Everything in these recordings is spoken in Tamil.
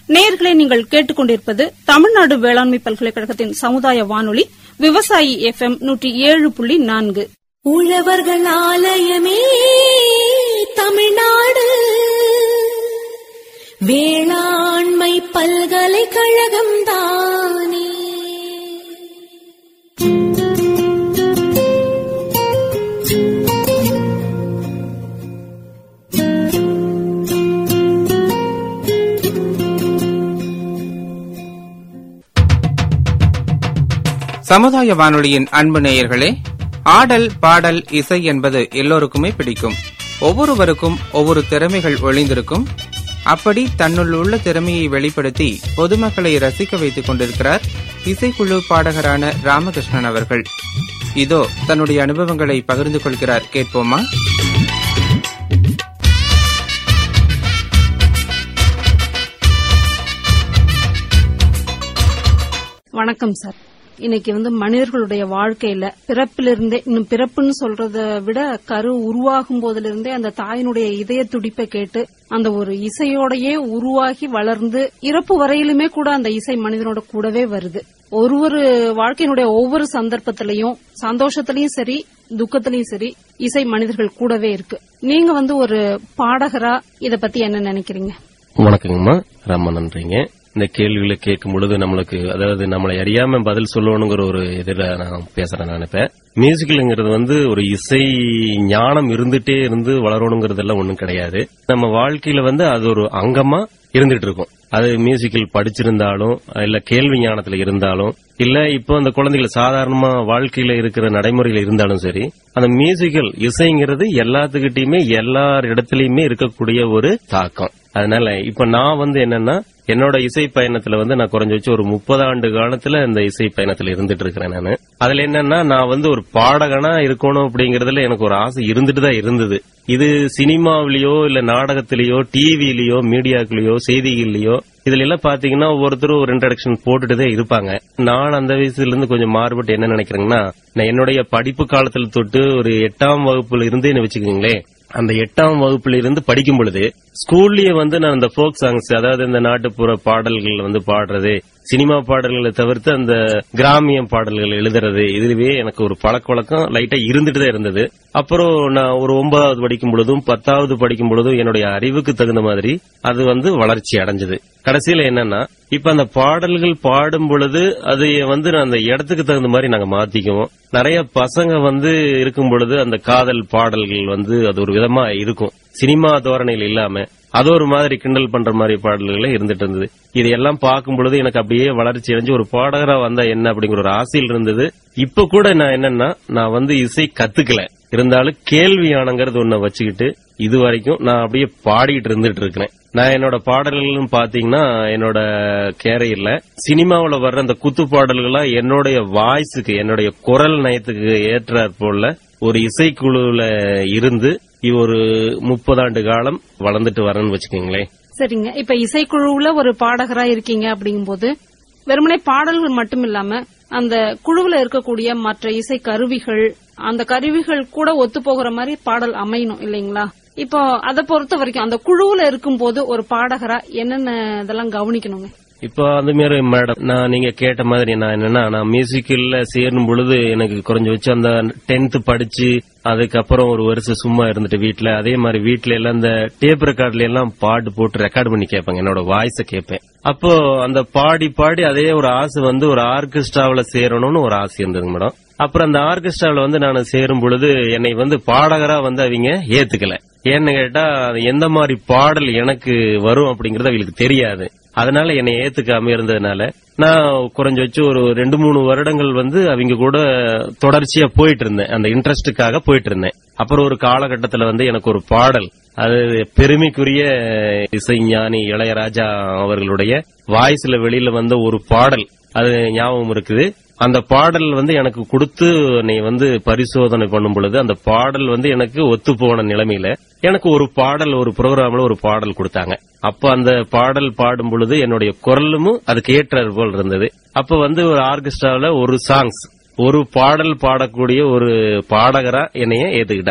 நேயர்களே நீங்கள் கேட்டுக்கொண்டிருப்பது தமிழ்நாடு வேளாண்மை பல்கலைக்கழகத்தின் சமுதாய வானொலி விவசாயி எஃப் எம் நூற்றி ஏழு புள்ளி நான்கு உழவர்கள் ஆலயமே தமிழ்நாடு வேளாண்மை பல்கலைக்கழகம் தானே சமுதாய வானொலியின் அன்பு நேயர்களே ஆடல் பாடல் இசை என்பது எல்லோருக்குமே பிடிக்கும் ஒவ்வொருவருக்கும் ஒவ்வொரு திறமைகள் ஒளிந்திருக்கும் அப்படி தன்னுள் உள்ள திறமையை வெளிப்படுத்தி பொதுமக்களை ரசிக்க வைத்துக் கொண்டிருக்கிறார் இசைக்குழு பாடகரான ராமகிருஷ்ணன் அவர்கள் இதோ தன்னுடைய அனுபவங்களை பகிர்ந்து கொள்கிறார் கேட்போமா வணக்கம் சார் இன்னைக்கு வந்து மனிதர்களுடைய வாழ்க்கையில பிறப்பிலிருந்தே இன்னும் பிறப்புன்னு சொல்றத விட கரு உருவாகும் போதிலிருந்தே அந்த தாயினுடைய இதய துடிப்பை கேட்டு அந்த ஒரு இசையோடையே உருவாகி வளர்ந்து இறப்பு வரையிலுமே கூட அந்த இசை மனிதனோட கூடவே வருது ஒரு ஒரு வாழ்க்கையினுடைய ஒவ்வொரு சந்தர்ப்பத்திலையும் சந்தோஷத்திலயும் சரி துக்கத்திலயும் சரி இசை மனிதர்கள் கூடவே இருக்கு நீங்க வந்து ஒரு பாடகரா இத பத்தி என்ன நினைக்கிறீங்க வணக்கங்கம்மா ரொம்ப நன்றிங்க இந்த கேள்விகளை கேட்கும் பொழுது நம்மளுக்கு அதாவது நம்மளை அறியாம பதில் சொல்லணுங்கிற ஒரு இதில் நான் பேசுறேன் நினைப்பேன் மியூசிக்கலுங்கிறது வந்து ஒரு இசை ஞானம் இருந்துட்டே இருந்து வளரணுங்கிறதெல்லாம் ஒண்ணும் கிடையாது நம்ம வாழ்க்கையில வந்து அது ஒரு அங்கமா இருந்துட்டு இருக்கும் அது மியூசிக்கல் படிச்சிருந்தாலும் இல்ல கேள்வி ஞானத்துல இருந்தாலும் இல்ல இப்போ அந்த குழந்தைகள் சாதாரணமா வாழ்க்கையில இருக்கிற நடைமுறையில இருந்தாலும் சரி அந்த மியூசிக்கல் இசைங்கிறது எல்லாத்துக்கிட்டயுமே எல்லா இடத்துலயுமே இருக்கக்கூடிய ஒரு தாக்கம் அதனால இப்ப நான் வந்து என்னன்னா என்னோட இசை பயணத்துல வந்து நான் குறைஞ்ச வச்சு ஒரு முப்பது ஆண்டு காலத்துல இந்த இசை பயணத்துல இருந்துட்டு இருக்கிறேன் நானு அதுல என்னன்னா நான் வந்து ஒரு பாடகனா இருக்கணும் அப்படிங்கறதுல எனக்கு ஒரு ஆசை இருந்துட்டு தான் இருந்தது இது சினிமாவிலேயோ இல்ல நாடகத்திலேயோ டிவிலயோ மீடியாக்குலயோ செய்திகள்லயோ இதுல எல்லாம் பாத்தீங்கன்னா ஒவ்வொருத்தரும் ஒரு இன்ட்ரடக்ஷன் போட்டுட்டு தான் இருப்பாங்க நான் அந்த வயசுல இருந்து கொஞ்சம் மாறுபட்டு என்ன நினைக்கிறேங்கன்னா நான் என்னுடைய படிப்பு காலத்துல தொட்டு ஒரு எட்டாம் வகுப்புல இருந்தே வச்சுக்கோங்களேன் அந்த எட்டாம் வகுப்புல இருந்து படிக்கும் பொழுது ஸ்கூல்லயே வந்து நான் இந்த ஃபோக் சாங்ஸ் அதாவது இந்த நாட்டுப்புற பாடல்கள் வந்து பாடுறது சினிமா பாடல்களை தவிர்த்து அந்த கிராமிய பாடல்கள் எழுதுறது இதுவே எனக்கு ஒரு பழக்க வழக்கம் லைட்டா இருந்துட்டு தான் இருந்தது அப்புறம் நான் ஒரு ஒன்பதாவது படிக்கும் பொழுதும் பத்தாவது படிக்கும் பொழுதும் என்னுடைய அறிவுக்கு தகுந்த மாதிரி அது வந்து வளர்ச்சி அடைஞ்சது கடைசியில என்னன்னா இப்ப அந்த பாடல்கள் பாடும் பொழுது அது வந்து அந்த இடத்துக்கு தகுந்த மாதிரி நாங்க மாத்திக்குவோம் நிறைய பசங்க வந்து இருக்கும் பொழுது அந்த காதல் பாடல்கள் வந்து அது ஒரு விதமா இருக்கும் சினிமா தோரணையில் இல்லாம அது ஒரு மாதிரி கிண்டல் பண்ற மாதிரி பாடல்கள் இருந்துட்டு இருந்தது இதையெல்லாம் பார்க்கும் பொழுது எனக்கு அப்படியே வளர்ச்சி அடைஞ்சு ஒரு பாடகரா வந்தா என்ன அப்படிங்கிற ஒரு ஆசையில் இருந்தது இப்ப கூட நான் என்னன்னா நான் வந்து இசை கத்துக்கல இருந்தாலும் கேள்வியானங்கிறது ஒன்ன வச்சுக்கிட்டு இது வரைக்கும் நான் அப்படியே பாடிட்டு இருந்துட்டு இருக்கிறேன் நான் என்னோட பாடல்கள்னு பாத்தீங்கன்னா என்னோட கேரையில சினிமாவுல வர்ற அந்த குத்து பாடல்களா என்னுடைய வாய்ஸுக்கு என்னுடைய குரல் நயத்துக்கு ஏற்றாற் போல ஒரு இசைக்குழுல இருந்து ஒரு முப்பதாண்டு காலம் வளர்ந்துட்டு வரேன்னு வச்சுக்கோங்களேன் சரிங்க இப்ப இசைக்குழுவுல ஒரு பாடகரா இருக்கீங்க அப்படிங்கும்போது வெறுமனே பாடல்கள் மட்டும் இல்லாம அந்த குழுவுல இருக்கக்கூடிய மற்ற இசை கருவிகள் அந்த கருவிகள் கூட ஒத்து போகிற மாதிரி பாடல் அமையணும் இல்லைங்களா இப்போ அதை பொறுத்த வரைக்கும் அந்த குழுவுல இருக்கும்போது ஒரு பாடகரா என்னென்ன இதெல்லாம் கவனிக்கணுங்க இப்போ அந்த மாதிரி மேடம் நான் நீங்க கேட்ட மாதிரி நான் என்னன்னா நான் மியூசிக்கல்ல சேரும் பொழுது எனக்கு குறைஞ்ச வச்சு அந்த டென்த் படிச்சு அதுக்கப்புறம் ஒரு வருஷம் சும்மா இருந்துட்டு வீட்ல அதே மாதிரி வீட்ல எல்லாம் இந்த டேப் ரெக்கார்ட்ல எல்லாம் பாட்டு போட்டு ரெக்கார்ட் பண்ணி கேட்பேன் என்னோட வாய்ஸ கேட்பேன் அப்போ அந்த பாடி பாடி அதே ஒரு ஆசை வந்து ஒரு ஆர்கெஸ்ட்ராவில சேரணும்னு ஒரு ஆசை இருந்தது மேடம் அப்புறம் அந்த ஆர்கெஸ்ட்ராவில வந்து நான் சேரும் பொழுது என்னை வந்து பாடகரா வந்து அவங்க ஏத்துக்கல ஏன்னு கேட்டா அது எந்த மாதிரி பாடல் எனக்கு வரும் அப்படிங்கறது அவங்களுக்கு தெரியாது அதனால என்னை ஏத்துக்காம இருந்ததுனால நான் குறைஞ்ச வச்சு ஒரு ரெண்டு மூணு வருடங்கள் வந்து அவங்க கூட தொடர்ச்சியா போயிட்டு இருந்தேன் அந்த இன்ட்ரெஸ்டுக்காக போயிட்டு இருந்தேன் அப்புறம் ஒரு காலகட்டத்துல வந்து எனக்கு ஒரு பாடல் அது பெருமைக்குரிய இசைஞானி இளையராஜா அவர்களுடைய வாய்ஸ்ல வெளியில வந்த ஒரு பாடல் அது ஞாபகம் இருக்குது அந்த பாடல் வந்து எனக்கு கொடுத்து நீ வந்து பரிசோதனை பண்ணும் பொழுது அந்த பாடல் வந்து எனக்கு ஒத்து போன நிலைமையில எனக்கு ஒரு பாடல் ஒரு ப்ரோக்ராம்ல ஒரு பாடல் கொடுத்தாங்க அப்ப அந்த பாடல் பாடும் பொழுது என்னுடைய குரலும் அதுக்கு ஏற்ற போல் இருந்தது அப்ப வந்து ஒரு ஆர்கெஸ்ட்ராவில ஒரு சாங்ஸ் ஒரு பாடல் பாடக்கூடிய ஒரு பாடகரா என்னைய ஏத்துக்கிட்டாங்க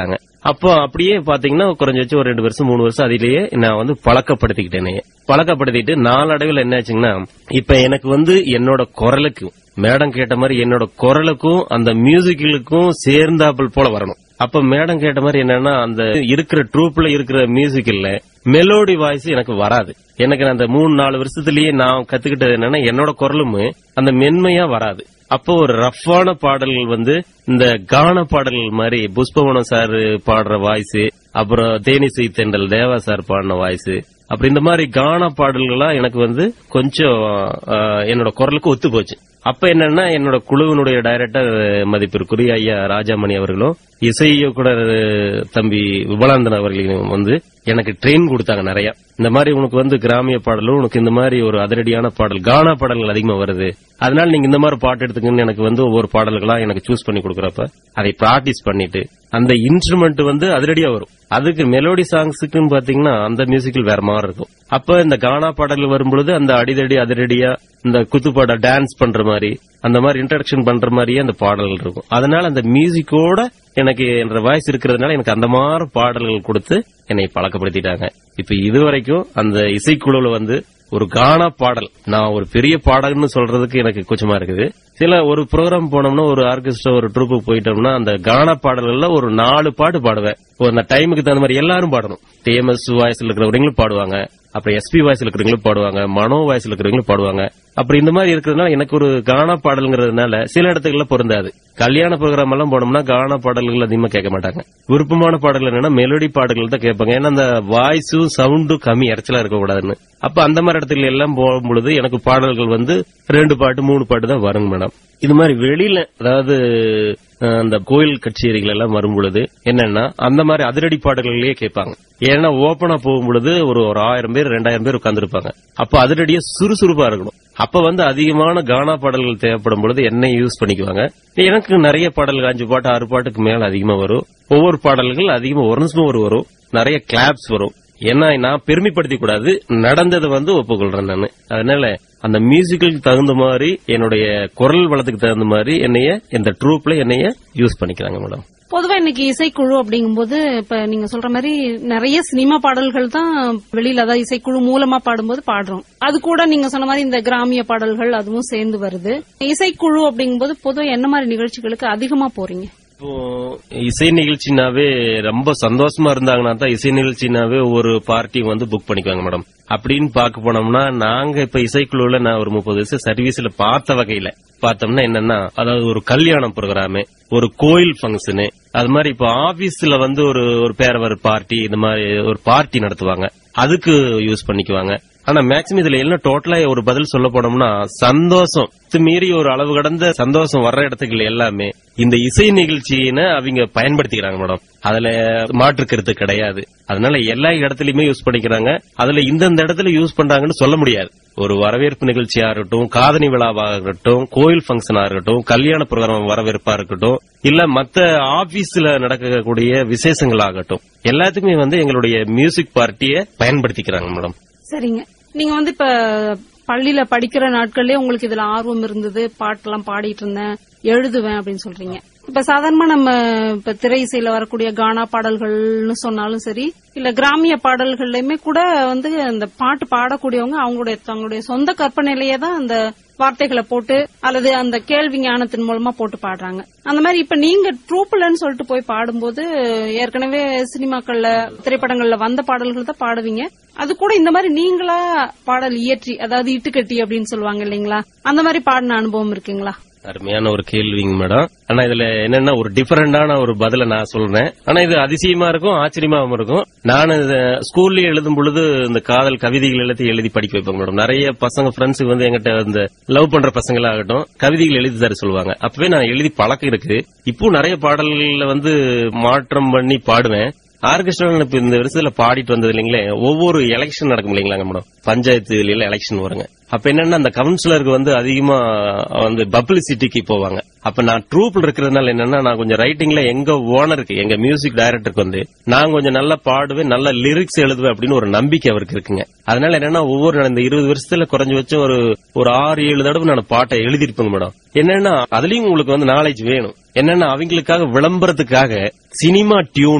அப்போ அப்படியே பாத்தீங்கன்னா குறைஞ்ச வச்சு ஒரு ரெண்டு வருஷம் மூணு வருஷம் அதிலேயே நான் வந்து பழக்கப்படுத்திக்கிட்டேனே பழக்கப்படுத்திட்டு நாளடைவில் என்ன ஆச்சுங்கன்னா இப்ப எனக்கு வந்து என்னோட குரலுக்கும் மேடம் கேட்ட மாதிரி என்னோட குரலுக்கும் அந்த மியூசிக்கலுக்கும் சேர்ந்தாப்புல் போல வரணும் அப்ப மேடம் கேட்ட மாதிரி என்னன்னா அந்த இருக்கிற ட்ரூப்ல இருக்கிற மியூசிக்கல்ல மெலோடி வாய்ஸ் எனக்கு வராது எனக்கு அந்த மூணு நாலு வருஷத்துலயே நான் கத்துக்கிட்டது என்னன்னா என்னோட குரலும் அந்த மென்மையா வராது அப்போ ஒரு ரஃப்பான பாடல்கள் வந்து இந்த கான பாடல்கள் மாதிரி புஷ்பவனம் சார் பாடுற வாய்ஸ் அப்புறம் தேனிசை தெண்டல் தேவா சார் பாடின வாய்ஸ் அப்படி இந்த மாதிரி கான பாடல்களா எனக்கு வந்து கொஞ்சம் ஆஹ், என்னோட குரலுக்கு ஒத்து போச்சு அப்ப என்னன்னா என்னோட குழுவினுடைய டைரக்டர் மதிப்பிற்குரிய ஐயா ராஜாமணி அவர்களும் இசை இயக்குனர் தம்பி விபலாந்தன் அவர்களும் வந்து எனக்கு ட்ரெயின் கொடுத்தாங்க நிறைய இந்த மாதிரி உனக்கு வந்து கிராமிய பாடலும் உனக்கு இந்த மாதிரி ஒரு அதிரடியான பாடல் கானா பாடல்கள் அதிகமா வருது அதனால நீங்க இந்த மாதிரி பாட்டு எடுத்துக்கன்னு எனக்கு வந்து ஒவ்வொரு பாடல்களா எனக்கு சூஸ் பண்ணி கொடுக்கறப்ப அதை பிராக்டிஸ் பண்ணிட்டு அந்த இன்ஸ்ட்ருமெண்ட் வந்து அதிரடியா வரும் அதுக்கு மெலோடி சாங்ஸுக்குன்னு பாத்தீங்கன்னா அந்த மியூசிக்கல் வேற மாதிரி இருக்கும் அப்ப இந்த கானா பாடல்கள் வரும்பொழுது அந்த அடிதடி அதிரடியா இந்த குத்துப்பாட டான்ஸ் பண்ற மாதிரி அந்த மாதிரி இன்ட்ரடக்ஷன் பண்ற மாதிரியே அந்த பாடல்கள் இருக்கும் அதனால அந்த மியூசிக்கோட எனக்கு என்ற வாய்ஸ் இருக்கிறதுனால எனக்கு அந்த மாதிரி பாடல்கள் கொடுத்து என்னை பழக்கப்படுத்திட்டாங்க இப்ப இதுவரைக்கும் அந்த இசைக்குழுல வந்து ஒரு கானா பாடல் நான் ஒரு பெரிய பாடல்னு சொல்றதுக்கு எனக்கு கூச்சமா இருக்குது சில ஒரு ப்ரோக்ராம் போனோம்னா ஒரு ஆர்கெஸ்ட்ரா ஒரு ட்ரூப்புக்கு போயிட்டோம்னா அந்த கானா பாடல்கள்ல ஒரு நாலு பாட்டு பாடுவேன் ஒரு அந்த டைமுக்கு தகுந்த மாதிரி எல்லாரும் பாடணும் டிஎம்எஸ் வாய்ஸ்ல இருக்கிறவங்களும் பாடுவாங்க அப்புறம் எஸ்பி வாய்ஸ்ல இருக்கிறவங்களும் பாடுவாங்க மனோ வாய்ஸ்ல இருக்கிறவங்களும் பாடுவாங்க அப்படி இந்த மாதிரி இருக்கிறதுனால எனக்கு ஒரு கானா பாடல்ங்கிறதுனால சில இடத்துக்குள்ள பொருந்தாது கல்யாண ப்ரோக்ராம் எல்லாம் போனோம்னா கானா பாடல்கள் அதிகமா கேட்க மாட்டாங்க விருப்பமான பாடல்கள் என்னன்னா மெலோடி பாடல்கள் தான் கேட்பாங்க ஏன்னா அந்த வாய்ஸும் சவுண்டும் கம்மி இறைச்சலா இருக்கக்கூடாதுன்னு அப்ப அந்த மாதிரி இடத்துல எல்லாம் போகும்பொழுது எனக்கு பாடல்கள் வந்து ரெண்டு பாட்டு மூணு பாட்டு தான் வருங்க மேடம் இது மாதிரி வெளியில அதாவது அஹ், அந்த கோயில் கச்சேரிகள் எல்லாம் வரும் பொழுது என்னன்னா அந்த மாதிரி அதிரடி பாடல்களையே கேட்பாங்க ஏன்னா ஓபனா போகும் பொழுது ஒரு ஒரு ஆயிரம் பேர் ரெண்டாயிரம் பேர் உட்கார்ந்துருப்பாங்க அப்ப அதிரடியா சுறுசுறுப்பா இருக்கணும் அப்ப வந்து அதிகமான கானா பாடல்கள் தேவைப்படும் பொழுது என்னை யூஸ் பண்ணிக்குவாங்க எனக்கு நிறைய பாடல்கள் அஞ்சு பாட்டு ஆறு பாட்டுக்கு மேல அதிகமா வரும் ஒவ்வொரு பாடல்கள் அதிகமா ஒரு நிமிஷம் ஒரு வரும் நிறைய கிளாப்ஸ் வரும் ஏன்னா நான் பெருமைப்படுத்திக் கூடாது நடந்ததை வந்து ஒப்புக்கொள்றேன் நான் அதனால அந்த மியூசிக்கு தகுந்த மாதிரி என்னுடைய குரல் வளத்துக்கு தகுந்த மாதிரி என்னைய இந்த ட்ரூப்ல என்னைய யூஸ் பண்ணிக்கிறாங்க மேடம் பொதுவா இன்னைக்கு இசைக்குழு அப்படிங்கும்போது இப்ப நீங்க சொல்ற மாதிரி நிறைய சினிமா பாடல்கள் தான் வெளியில அதாவது இசைக்குழு மூலமா பாடும்போது பாடுறோம் அது கூட நீங்க சொன்ன மாதிரி இந்த கிராமிய பாடல்கள் அதுவும் சேர்ந்து வருது இசைக்குழு அப்படிங்கும்போது பொதுவா என்ன மாதிரி நிகழ்ச்சிகளுக்கு அதிகமா போறீங்க இப்போ இசை நிகழ்ச்சினாவே ரொம்ப சந்தோஷமா இருந்தாங்கன்னா தான் இசை நிகழ்ச்சினாவே ஒரு பார்ட்டி வந்து புக் பண்ணிக்குவாங்க மேடம் அப்படின்னு பார்க்க போனோம்னா நாங்க இப்ப இசைக்குழுல நான் ஒரு முப்பது வருஷம் சர்வீஸ்ல பார்த்த வகையில பார்த்தோம்னா என்னன்னா அதாவது ஒரு கல்யாணம் ப்ரோக்ராமு ஒரு கோயில் ஃபங்க்ஷனு அது மாதிரி இப்போ ஆபீஸ்ல வந்து ஒரு ஒரு பேரவர் பார்ட்டி இந்த மாதிரி ஒரு பார்ட்டி நடத்துவாங்க அதுக்கு யூஸ் பண்ணிக்குவாங்க ஆனா மேக்ஸிமம் இதுல என்ன டோட்டலா ஒரு பதில் சொல்ல போனோம்னா சந்தோஷம் இது மீறி ஒரு அளவு கடந்த சந்தோஷம் வர்ற இடத்துக்கு எல்லாமே இந்த இசை நிகழ்ச்சியினை அவங்க பயன்படுத்திக்கிறாங்க மேடம் அதுல மாற்று கருத்து கிடையாது அதனால எல்லா இடத்துலயுமே யூஸ் பண்ணிக்கிறாங்க அதுல இந்தந்த இடத்துல யூஸ் பண்றாங்கன்னு சொல்ல முடியாது ஒரு வரவேற்பு நிகழ்ச்சியா இருக்கட்டும் காதணி விழாவா இருக்கட்டும் கோயில் ஃபங்க்ஷனா இருக்கட்டும் கல்யாண ப்ரோக்ராம் வரவேற்பா இருக்கட்டும் இல்ல மத்த ஆபீஸ்ல நடக்கக்கூடிய விசேஷங்களாகட்டும் எல்லாத்துக்குமே வந்து எங்களுடைய மியூசிக் பார்ட்டியை பயன்படுத்திக்கிறாங்க மேடம் சரிங்க நீங்க வந்து இப்ப பள்ளியில படிக்கிற நாட்கள்லயே உங்களுக்கு இதுல ஆர்வம் இருந்தது பாட்டெல்லாம் பாடிட்டு இருந்தேன் எழுதுவேன் அப்படின்னு சொல்றீங்க இப்ப சாதாரணமா நம்ம இப்ப திரை இசையில வரக்கூடிய கானா பாடல்கள்னு சொன்னாலும் சரி இல்ல கிராமிய பாடல்கள்லயுமே கூட வந்து அந்த பாட்டு பாடக்கூடியவங்க அவங்களுடைய தங்களுடைய சொந்த கற்பனையிலேயே தான் அந்த வார்த்தைகளை போட்டு அல்லது அந்த கேள்வி ஞானத்தின் மூலமா போட்டு பாடுறாங்க அந்த மாதிரி இப்ப நீங்க ட்ரூப்லன்னு சொல்லிட்டு போய் பாடும்போது ஏற்கனவே சினிமாக்கள்ல திரைப்படங்கள்ல வந்த பாடல்கள் தான் பாடுவீங்க அது கூட இந்த மாதிரி நீங்களா பாடல் இயற்றி அதாவது இட்டுக்கட்டி அப்படின்னு சொல்லுவாங்க இல்லைங்களா அந்த மாதிரி பாடின அனுபவம் இருக்குங்களா அருமையான ஒரு கேள்விங்க மேடம் ஆனா இதுல என்னன்னா ஒரு டிஃபரெண்டான ஒரு பதில நான் சொல்றேன் ஆனா இது அதிசயமா இருக்கும் ஆச்சரியமாவும் இருக்கும் நான் இத ஸ்கூல்லயே எழுதும் பொழுது இந்த காதல் கவிதைகள் எல்லாத்தையும் எழுதி படிக்க வைப்பேன் மேடம் நிறைய பசங்க ஃப்ரெண்ட்ஸ் வந்து எங்கிட்ட இந்த லவ் பண்ற பசங்களாகட்டும் கவிதைகள் எழுதி தர சொல்லுவாங்க அப்பவே நான் எழுதி பழக்கம் இருக்கு இப்போ நிறைய பாடல்கள்ல வந்து மாற்றம் பண்ணி பாடுவேன் ஆர்கெஸ்ட்ரா இப்ப இந்த வருஷத்துல பாடிட்டு வந்தது இல்லைங்களே ஒவ்வொரு எலெக்ஷன் நடக்கும் இல்லைங்களா மேடம் பஞ்சாயத்து எல்லாம் எலெக்ஷன் வருங்க அப்ப என்னன்னா அந்த கவுன்சிலருக்கு வந்து அதிகமா வந்து பப்ளிசிட்டிக்கு போவாங்க அப்ப நான் ட்ரூப்ல இருக்கிறதுனால என்னன்னா நான் கொஞ்சம் ரைட்டிங்ல எங்க ஓனருக்கு எங்க மியூசிக் டைரக்டருக்கு வந்து நான் கொஞ்சம் நல்லா பாடுவேன் நல்ல லிரிக்ஸ் எழுதுவேன் அப்படின்னு ஒரு நம்பிக்கை அவருக்கு இருக்குங்க அதனால என்னன்னா ஒவ்வொரு இந்த இருபது வருஷத்துல குறைஞ்ச வச்சும் ஒரு ஒரு ஆறு ஏழு தடவை நான் பாட்டை எழுதிருப்பேங்க மேடம் என்னன்னா அதுலயும் உங்களுக்கு வந்து நாலேஜ் வேணும் என்னன்னா அவங்களுக்காக விளம்பரத்துக்காக சினிமா டியூன்ல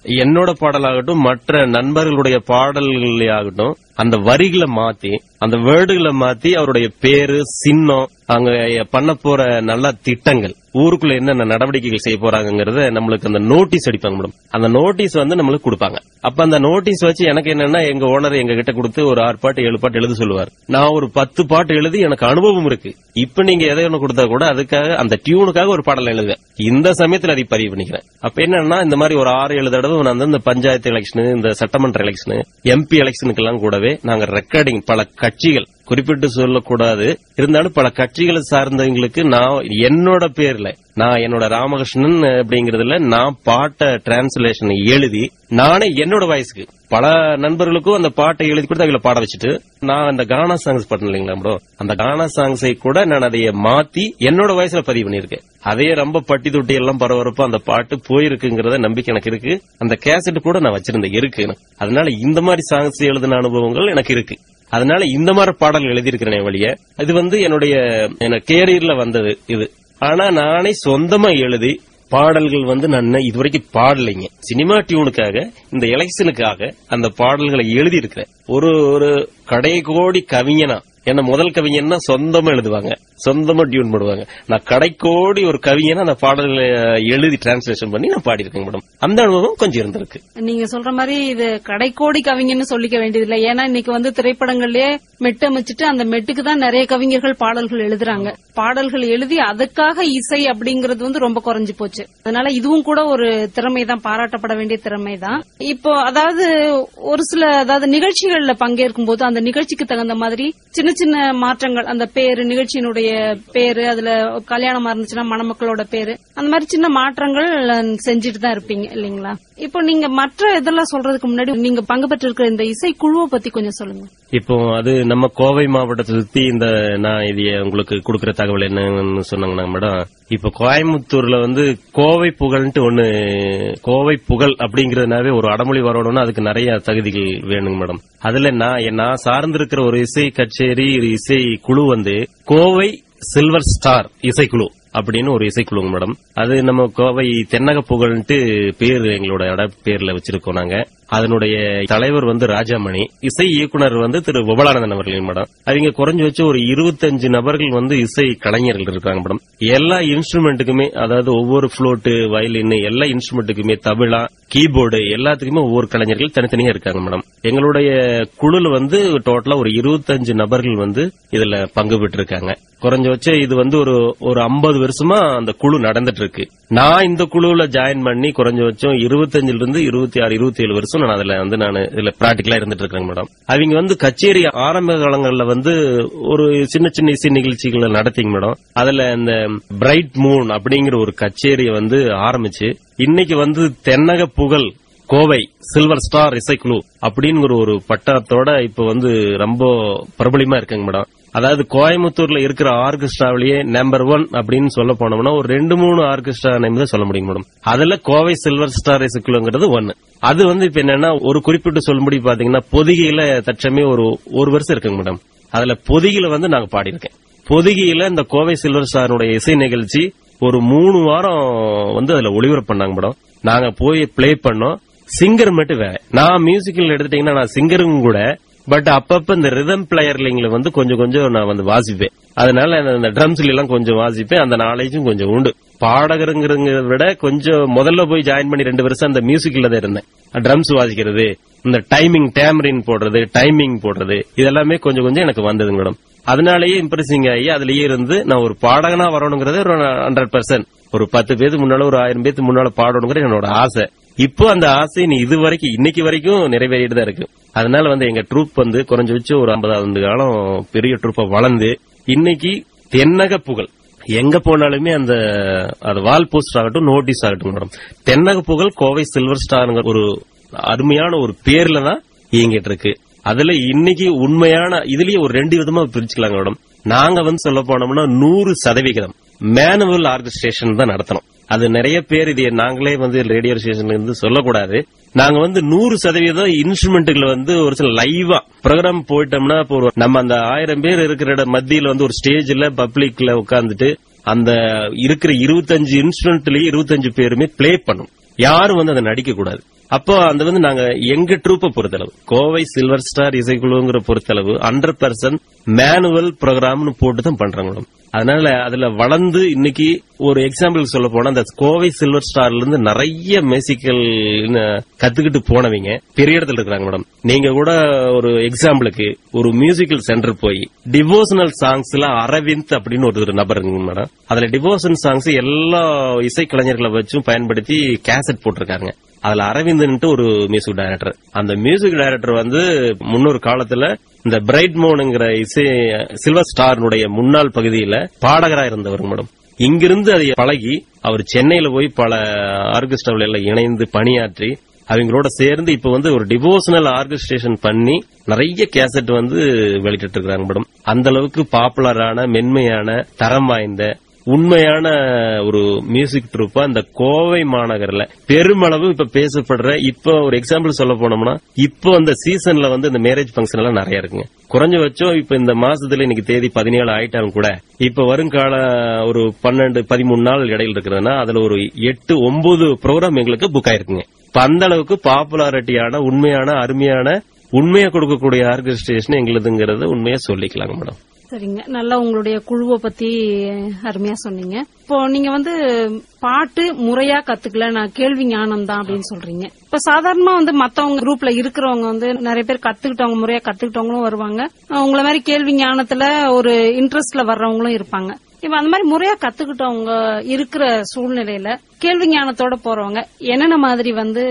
என்னோட பாடலாகட்டும் மற்ற நண்பர்களுடைய பாடல்களே ஆகட்டும் அந்த வரிகளை மாத்தி அந்த வேர்டுகளை மாத்தி அவருடைய பேரு சின்னம் அங்க பண்ண போற நல்ல திட்டங்கள் ஊருக்குள்ள என்னென்ன நடவடிக்கைகள் செய்ய போறாங்கங்கறத நம்மளுக்கு அந்த நோட்டீஸ் அடிப்பாங்க மேடம் அந்த நோட்டீஸ் வந்து நம்மளுக்கு கொடுப்பாங்க அப்ப அந்த நோட்டீஸ் வச்சு எனக்கு என்னன்னா எங்க ஓனர் எங்க கிட்ட கொடுத்து ஒரு ஆறு பாட்டு ஏழு பாட்டு எழுத சொல்லுவார் நான் ஒரு பத்து பாட்டு எழுதி எனக்கு அனுபவம் இருக்கு இப்ப நீங்க எதை ஒண்ணு கொடுத்தா கூட அதுக்காக அந்த டியூனுக்காக ஒரு பாடல் எழுதுவேன் இந்த சமயத்துல அதை பதிவு பண்ணிக்கிறேன் அப்ப என்னன்னா இந்த மாதிரி ஒரு ஆறு ஏழு தடவை நான் வந்து இந்த பஞ்சாயத்து எலெக்ஷன் இந்த சட்டமன்ற எலெக்ஷன் எம்பி எலெக்ஷனுக்கு எல்லாம் கூடவே நாங்க ரெக்கார்டிங் பல கட்சிகள் குறிப்பிட்டு சொல்லக்கூடாது இருந்தாலும் பல கட்சிகளை சார்ந்தவங்களுக்கு நான் என்னோட பேர்ல நான் என்னோட ராமகிருஷ்ணன் அப்படிங்கறதுல நான் பாட்டை டிரான்ஸ்லேஷன் எழுதி நானே என்னோட வயசுக்கு பல நண்பர்களுக்கும் அந்த பாட்டை எழுதி கொடுத்து அவங்கள பாட வச்சுட்டு நான் அந்த கானா சாங்ஸ் பாட்டேன் இல்லைங்களா ப்ரோ அந்த கானா சாங்ஸை கூட நான் அதைய மாத்தி என்னோட வயசுல பதிவு பண்ணிருக்கேன் அதே ரொம்ப பட்டி தொட்டி எல்லாம் பரபரப்பா அந்த பாட்டு போயிருக்குங்கிறத நம்பிக்கை எனக்கு இருக்கு அந்த கேசட் கூட நான் வச்சிருந்தேன் இருக்கு எனக்கு. அதனால இந்த மாதிரி சாங்ஸ் எழுதின அனுபவங்கள் எனக்கு இருக்கு அதனால இந்த மாதிரி பாடல் எழுதியிருக்கிறேன் வழிய இது வந்து என்னுடைய கேரியர்ல வந்தது இது ஆனா நானே சொந்தமா எழுதி பாடல்கள் வந்து நான் இதுவரைக்கும் பாடலைங்க சினிமா டியூனுக்காக இந்த எலெக்ஷனுக்காக அந்த பாடல்களை எழுதி இருக்கிறேன் ஒரு ஒரு கடை கோடி கவிஞனா என்ன முதல் கவிஞன்னா சொந்தமா எழுதுவாங்க சொந்தமா டியூன் போடுவாங்க நான் கடைக்கோடி ஒரு கவிஞனா அந்த பாடல்களை எழுதி டிரான்ஸ்லேஷன் பண்ணி நான் பாடியிருக்கேன் மேடம் அந்த அனுபவம் கொஞ்சம் இருந்திருக்கு நீங்க சொல்ற மாதிரி இது கடைக்கோடி கவிஞன்னு சொல்லிக்க வேண்டியதில்லை ஏன்னா இன்னைக்கு வந்து திரைப்படங்கள்லயே மெட்டமைச்சிட்டு அந்த மெட்டுக்கு தான் நிறைய கவிஞர்கள் பாடல்கள் எழுதுறாங்க பாடல்கள் எழுதி அதுக்காக இசை அப்படிங்கறது வந்து ரொம்ப குறைஞ்சு போச்சு அதனால இதுவும் கூட ஒரு திறமை தான் பாராட்டப்பட வேண்டிய திறமை தான் இப்போ அதாவது ஒரு சில அதாவது நிகழ்ச்சிகள்ல பங்கேற்கும் போது அந்த நிகழ்ச்சிக்கு தகுந்த மாதிரி சின்ன சின்ன மாற்றங்கள் அந்த பேரு நிகழ்ச்சியினுடைய பேரு அதுல கல்யாணமா இருந்துச்சுன்னா மணமக்களோட பேரு அந்த மாதிரி சின்ன மாற்றங்கள் செஞ்சுட்டு தான் இருப்பீங்க இல்லீங்களா இப்போ நீங்க மற்ற இதெல்லாம் சொல்றதுக்கு முன்னாடி நீங்க பங்கு பெற்றிருக்கிற இந்த இசை குழுவை பத்தி கொஞ்சம் சொல்லுங்க இப்போ அது நம்ம கோவை மாவட்டத்தை சுத்தி இந்த நான் இது உங்களுக்கு கொடுக்கிற தகவல் என்னன்னு சொன்னாங்கன்னா மேடம் இப்ப கோயம்புத்தூர்ல வந்து கோவை புகழ்ன்ட்டு ஒண்ணு கோவை புகழ் அப்படிங்கறதுனாவே ஒரு அடமொழி வரணும்னா அதுக்கு நிறைய தகுதிகள் வேணுங்க மேடம் அதுல நான் நான் சார்ந்திருக்கிற ஒரு இசை கச்சேரி ஒரு இசை குழு வந்து கோவை சில்வர் ஸ்டார் இசைக்குழு அப்படின்னு ஒரு இசைக்குழுங்க மேடம் அது நம்ம கோவை தென்னக புகழ்ன்ட்டு பேர் எங்களோட இட பேர்ல வச்சிருக்கோம் நாங்க அதனுடைய தலைவர் வந்து ராஜாமணி இசை இயக்குனர் வந்து திரு விபலானந்தன் அவர்கள் மேடம் அவங்க குறைஞ்சு வச்சு ஒரு இருபத்தஞ்சு நபர்கள் வந்து இசை கலைஞர்கள் இருக்காங்க மேடம் எல்லா இன்ஸ்ட்ருமெண்ட்டுக்குமே அதாவது ஒவ்வொரு புளோட்டு வயலின் எல்லா இன்ஸ்ட்ருமெண்ட்டுக்குமே தபிழா கீபோர்டு எல்லாத்துக்குமே ஒவ்வொரு கலைஞர்கள் தனித்தனியா இருக்காங்க மேடம் எங்களுடைய குழுல வந்து டோட்டலா ஒரு இருபத்தஞ்சு நபர்கள் வந்து இதுல பங்கு பெற்று இருக்காங்க குறைஞ்ச வச்சு இது வந்து ஒரு ஒரு ஐம்பது வருஷமா அந்த குழு நடந்துட்டு இருக்கு நான் இந்த குழுவுல ஜாயின் பண்ணி குறைஞ்ச வச்சும் இருபத்தஞ்சுல இருந்து இருபத்தி ஆறு இருபத்தி ஏழு வருஷம் நான் அதுல வந்து நான் இதுல பிராக்டிகலா இருந்துட்டு இருக்கேன் மேடம் அவங்க வந்து கச்சேரி ஆரம்ப காலங்கள்ல வந்து ஒரு சின்ன சின்ன இசை நிகழ்ச்சிகளை நடத்திங்க மேடம் அதுல இந்த பிரைட் மூன் அப்படிங்கிற ஒரு கச்சேரியை வந்து ஆரம்பிச்சு இன்னைக்கு வந்து தென்னக புகழ் கோவை சில்வர் ஸ்டார் இசைக்குழு அப்படிங்கிற ஒரு பட்டத்தோட இப்ப வந்து ரொம்ப பிரபலியமா இருக்குங்க மேடம் அதாவது கோயம்புத்தூர்ல இருக்கிற ஆர்கெஸ்ட்ராவிலேயே நம்பர் ஒன் அப்படின்னு சொல்ல போனோம்னா ஒரு ரெண்டு மூணு ஆர்கெஸ்ட்ரா நேம் தான் சொல்ல முடியும் மேடம் அதுல கோவை சில்வர் ஸ்டார் இசைக்குழுங்கிறது ஒன்னு அது வந்து இப்ப என்னன்னா ஒரு குறிப்பிட்டு சொல்லும்படி பாத்தீங்கன்னா பொதிகையில தற்சமே ஒரு ஒரு வருஷம் இருக்குங்க மேடம் அதுல பொதிகையில வந்து நாங்க பாடியிருக்கேன் பொதிகையில இந்த கோவை சில்வர் ஸ்டாருடைய இசை நிகழ்ச்சி ஒரு மூணு வாரம் வந்து அதுல ஒளிபரப்பு பண்ணாங்க மேடம் நாங்க போய் பிளே பண்ணோம் சிங்கர் மட்டும் வேற நான் மியூசிக்கல் எடுத்துட்டீங்கன்னா நான் சிங்கரும் கூட பட் அப்பப்ப இந்த ரிதம் பிளேயர்லிங்ல வந்து கொஞ்சம் கொஞ்சம் நான் வந்து வாசிப்பேன் அதனால அந்த ட்ரம்ஸ்ல எல்லாம் கொஞ்சம் வாசிப்பேன் அந்த நாலேஜும் கொஞ்சம் உண்டு பாடகருங்கிறத விட கொஞ்சம் முதல்ல போய் ஜாயின் பண்ணி ரெண்டு வருஷம் அந்த மியூசிக்ல தான் இருந்தேன் ட்ரம்ஸ் வாசிக்கிறது இந்த டைமிங் டேமரின் போடுறது டைமிங் போடுறது இதெல்லாமே கொஞ்சம் கொஞ்சம் எனக்கு வந்தது மேடம் அதனாலேயே இம்ப்ரெசிங் ஆகி அதுலயே இருந்து நான் ஒரு பாடகனா வரணுங்கிறது ஒரு ஹண்ட்ரட் பர்சன்ட் ஒரு பத்து பேருக்கு முன்னால ஒரு ஆயிரம் பேருக்கு முன்னால பாடணுங்கிறது என்னோட ஆசை இப்போ அந்த ஆசை நீ இது வரைக்கும் இன்னைக்கு வரைக்கும் நிறைவேறிட்டு தான் இருக்கு அதனால வந்து எங்க ட்ரூப் வந்து குறைஞ்சு வச்சு ஒரு ஐம்பதாவது காலம் பெரிய ட்ரூப்பா வளர்ந்து இன்னைக்கு தென்னக புகழ் எங்க போனாலுமே அந்த அது வால் போஸ்டர் ஆகட்டும் நோட்டீஸ் ஆகட்டும் மேடம் தென்னக புகழ் கோவை சில்வர் ஸ்டாருங்கிற ஒரு அருமையான ஒரு பேர்ல தான் இயங்கிட்டு இருக்கு அதுல இன்னைக்கு உண்மையான இதுலயே ஒரு ரெண்டு விதமா பிரிச்சுக்கலாங்க மேடம் நாங்க வந்து சொல்ல போனோம்னா நூறு சதவிகிதம் மேனுவல் ஆர்கஸ்ட்ரேஷன் தான் நடத்தணும் அது நிறைய பேர் இது நாங்களே வந்து ரேடியோ ஸ்டேஷன்ல இருந்து சொல்லக்கூடாது நாங்க வந்து நூறு சதவீதம் இன்ஸ்ட்ருமெண்ட்டுகளை வந்து ஒரு சில லைவா ப்ரோக்ராம் போயிட்டோம்னா இப்போ ஒரு நம்ம அந்த ஆயிரம் பேர் இருக்கிற இட மத்தியில வந்து ஒரு ஸ்டேஜ்ல பப்ளிக்ல உட்கார்ந்துட்டு அந்த இருக்கிற இருபத்தஞ்சு இன்ஸ்ட்ருமெண்ட்லயே இருபத்தஞ்சு பேருமே பிளே பண்ணும் யாரும் வந்து அதை நடிக்க கூடாது அப்போ அந்த வந்து நாங்க எங்க ட்ரூப்பை பொறுத்தளவு கோவை சில்வர் ஸ்டார் இசைக்குழுங்கிற பொறுத்தளவு ஹண்ட்ரட் பர்சன்ட் மேனுவல் ப்ரோக்ராம்னு போட்டு தான் பண்றாங்க மேடம் அதனால அதுல வளர்ந்து இன்னைக்கு ஒரு எக்ஸாம்பிள் சொல்ல போனா அந்த கோவை சில்வர் ஸ்டார்ல இருந்து நிறைய மியூசிக்கல் கத்துக்கிட்டு போனவங்க பெரிய இடத்துல இருக்காங்க மேடம் நீங்க கூட ஒரு எக்ஸாம்பிளுக்கு ஒரு மியூசிக்கல் சென்டர் போய் டிவோஷனல் சாங்ஸ்ல அரவிந்த் அப்படின்னு ஒரு நபர் இருக்குங்க மேடம் அதுல டிவோஷன் சாங்ஸ் எல்லா இசைக்கலைஞர்களை வச்சும் பயன்படுத்தி கேசட் போட்டிருக்காங்க அதுல அரவிந்தன்ட்டு ஒரு மியூசிக் டைரக்டர் அந்த மியூசிக் டைரக்டர் வந்து முன்னொரு காலத்துல இந்த பிரைட் மோனுங்கிற இசை சில்வர் ஸ்டார்னுடைய முன்னாள் பகுதியில பாடகரா இருந்தவர் மேடம் இங்கிருந்து அதை பழகி அவர் சென்னையில போய் பல ஆர்கெஸ்ட்ராவில் எல்லாம் இணைந்து பணியாற்றி அவங்களோட சேர்ந்து இப்ப வந்து ஒரு டிவோஷனல் ஆர்கெஸ்ட்ரேஷன் பண்ணி நிறைய கேசட் வந்து வெளியிட்டு இருக்காங்க மேடம் அந்த அளவுக்கு பாப்புலரான மென்மையான தரம் வாய்ந்த உண்மையான ஒரு மியூசிக் ட்ரூப்பா இந்த கோவை மாநகர்ல பெருமளவு இப்ப பேசப்படுற இப்ப ஒரு எக்ஸாம்பிள் சொல்ல போனோம்னா இப்போ அந்த சீசன்ல வந்து இந்த மேரேஜ் ஃபங்க்ஷன் எல்லாம் நிறைய இருக்குங்க குறைஞ்சபட்சம் இப்ப இந்த மாசத்துல இன்னைக்கு தேதி பதினேழு ஆயிட்டாலும் கூட இப்ப வருங்கால ஒரு பன்னெண்டு பதிமூணு நாள் இடையில இருக்கிறதுனா அதுல ஒரு எட்டு ஒன்பது ப்ரோக்ராம் எங்களுக்கு புக் ஆயிருக்குங்க இப்ப அந்த அளவுக்கு பாப்புலாரிட்டியான உண்மையான அருமையான உண்மையா கொடுக்கக்கூடிய ஆர்கனைசேஷன் எங்களுதுங்கிறத உண்மையா சொல்லிக்கலாங்க மேடம் சரிங்க நல்லா உங்களுடைய குழுவை பத்தி அருமையா சொன்னீங்க இப்போ நீங்க வந்து பாட்டு முறையா கத்துக்கல நான் கேள்வி ஞானம் தான் அப்படின்னு சொல்றீங்க இப்ப சாதாரணமா வந்து மத்தவங்க குரூப்ல இருக்கிறவங்க வந்து நிறைய பேர் கத்துக்கிட்டவங்க முறையா கத்துக்கிட்டவங்களும் வருவாங்க உங்கள மாதிரி கேள்வி ஞானத்துல ஒரு இன்ட்ரெஸ்ட்ல வர்றவங்களும் இருப்பாங்க இப்ப அந்த மாதிரி முறையா கத்துக்கிட்டவங்க இருக்கிற சூழ்நிலையில கேள்வி ஞானத்தோட போறவங்க என்னென்ன மாதிரி வந்து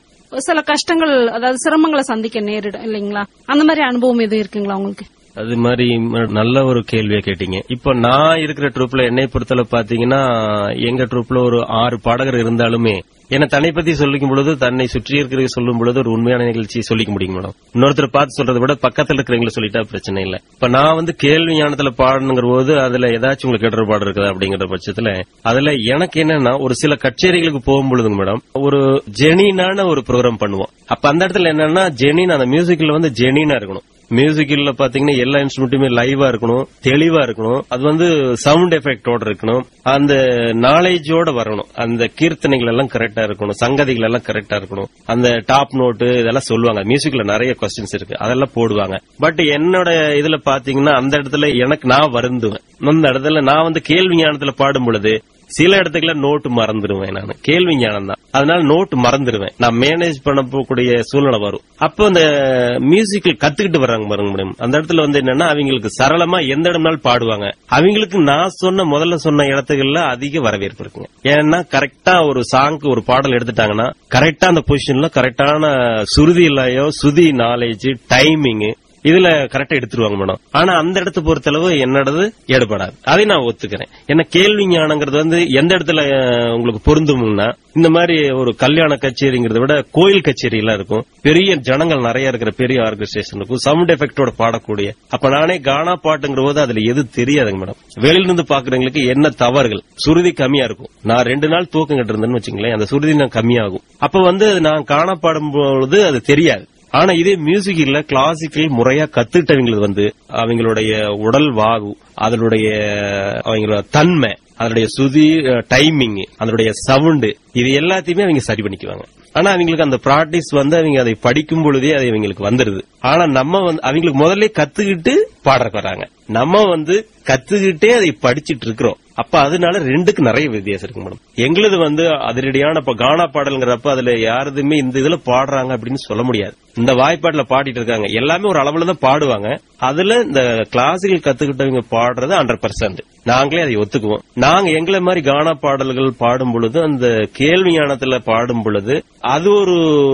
சில கஷ்டங்கள் அதாவது சிரமங்களை சந்திக்க நேரிடும் இல்லைங்களா அந்த மாதிரி அனுபவம் எதுவும் இருக்குங்களா உங்களுக்கு அது மாதிரி ம- நல்ல ஒரு கேள்வியை கேட்டீங்க இப்போ நான் இருக்கிற ட்ரூப்ல என்னை பொறுத்தளவு பாத்தீங்கன்னா எங்க ட்ரூப்ல ஒரு ஆறு பாடகர் இருந்தாலுமே என்ன தன்னை பத்தி சொல்லிக்கும் பொழுது தன்னை சுற்றி இருக்கிறது சொல்லும் பொழுது ஒரு உண்மையான நிகழ்ச்சியை சொல்லிக்க முடியும் மேடம் இன்னொருத்தர் பார்த்து சொல்றதை விட பக்கத்துல இருக்கிறவங்களை சொல்லிட்டா பிரச்சனை இல்ல இப்ப நான் வந்து கேள்வி ஞானத்துல பாடணுங்கிற போது அதுல ஏதாச்சும் உங்களுக்கு இடர்பாடு இருக்குதா அப்படிங்கிற பட்சத்துல அதுல எனக்கு என்னன்னா ஒரு சில கச்சேரிகளுக்கு போகும் பொழுதுங்க மேடம் ஒரு ஜெனினான ஒரு ப்ரோக்ராம் பண்ணுவோம் அப்ப அந்த இடத்துல என்னன்னா ஜெனின் அந்த மியூசிக்ல வந்து ஜெனினா இருக்கணும் மியூசிக்கல்ல பாத்தீங்கன்னா எல்லா இன்ஸ்ட்ருமெண்ட்டுமே லைவா இருக்கணும் தெளிவா இருக்கணும் அது வந்து சவுண்ட் எஃபெக்டோட இருக்கணும் அந்த நாலேஜோட வரணும் அந்த கீர்த்தனைகள் எல்லாம் கரெக்டா இருக்கணும் சங்கதிகள் எல்லாம் கரெக்டா இருக்கணும் அந்த டாப் நோட்டு இதெல்லாம் சொல்லுவாங்க மியூசிக்ல நிறைய கொஸ்டின்ஸ் இருக்கு அதெல்லாம் போடுவாங்க பட் என்னோட இதுல பாத்தீங்கன்னா அந்த இடத்துல எனக்கு நான் வருந்துவேன் அந்த இடத்துல நான் வந்து கேள்வி ஞானத்துல பாடும் பொழுது சில இடத்துக்குள்ள நோட்டு மறந்துடுவேன் நான் கேள்வி ஞானம் தான் அதனால நோட்டு மறந்துடுவேன் நான் மேனேஜ் பண்ண போகக்கூடிய சூழ்நிலை வரும் அப்போ அந்த மியூசிக்கல் கத்துக்கிட்டு வர்றாங்க பாருங்க மேடம் அந்த இடத்துல வந்து என்னன்னா அவங்களுக்கு சரளமா எந்த இடம்னாலும் பாடுவாங்க அவங்களுக்கு நான் சொன்ன முதல்ல சொன்ன இடத்துகள்ல அதிக வரவேற்பு இருக்குங்க ஏன்னா கரெக்டா ஒரு சாங்க்கு ஒரு பாடல் எடுத்துட்டாங்கன்னா கரெக்டா அந்த பொசிஷன்ல கரெக்டான சுருதியிலையோ சுதி நாலேஜ் டைமிங் இதுல கரெக்டா எடுத்துருவாங்க மேடம் ஆனா அந்த இடத்த பொறுத்தளவு என்னோடது எடுபடாது அதை நான் ஒத்துக்கிறேன் என்ன கேள்வி ஞானங்கிறது வந்து எந்த இடத்துல அஹ், உங்களுக்கு பொருந்தும்னா இந்த மாதிரி ஒரு கல்யாண கச்சேரிங்கிறத விட கோயில் கச்சேரி எல்லாம் இருக்கும் பெரிய ஜனங்கள் நிறைய இருக்கிற பெரிய ஆர்கனைசேஷன் இருக்கும் சவுண்ட் எஃபெக்டோட பாடக்கூடிய அப்ப நானே கானா பாட்டுங்கிற போது அதுல எது தெரியாதுங்க மேடம் வெளியில இருந்து பாக்குறவங்களுக்கு என்ன தவறுகள் சுருதி கம்மியா இருக்கும் நான் ரெண்டு நாள் தூக்கம் கட்டு இருந்தேன்னு வச்சுங்களேன் அந்த சுருதி நான் கம்மியாகும் அப்ப வந்து நான் காணா பாடும் பொழுது அது தெரியாது ஆனா இதே மியூசிக்ல கிளாசிக்கல் முறையா கத்துக்கிட்டவங்களுக்கு வந்து அவங்களுடைய உடல் வாகு அதனுடைய அவங்களோட தன்மை அதனுடைய சுதி டைமிங் அதனுடைய சவுண்டு இது எல்லாத்தையுமே அவங்க சரி பண்ணிக்குவாங்க ஆனா அவங்களுக்கு அந்த பிராக்டிஸ் வந்து அவங்க அதை படிக்கும் பொழுதே அது அவங்களுக்கு வந்துருது ஆனா நம்ம வந்து அவங்களுக்கு முதல்ல கத்துக்கிட்டு பாடுறக்கு வராங்க நம்ம வந்து கத்துக்கிட்டே அதை படிச்சிட்டு இருக்கிறோம் அப்ப அதனால ரெண்டுக்கு நிறைய வித்தியாசம் இருக்கு மேடம் எங்களுது வந்து அதிரடியான இப்ப கானா பாடல்ங்கிறப்ப அதுல யாருதுமே இந்த இதுல பாடுறாங்க அப்படின்னு சொல்ல முடியாது இந்த வாய்ப்பாட்டுல பாடிட்டு இருக்காங்க எல்லாமே ஒரு அளவுல தான் பாடுவாங்க அதுல இந்த கிளாசிக்கல் கத்துக்கிட்டவங்க பாடுறது ஹண்ட்ரட் பர்சன்ட் நாங்களே அதை ஒத்துக்குவோம் நாங்க எங்களை மாதிரி கானா பாடல்கள் பாடும் பொழுது அந்த கேள்வி ஞானத்துல பாடும் பொழுது அது ஒரு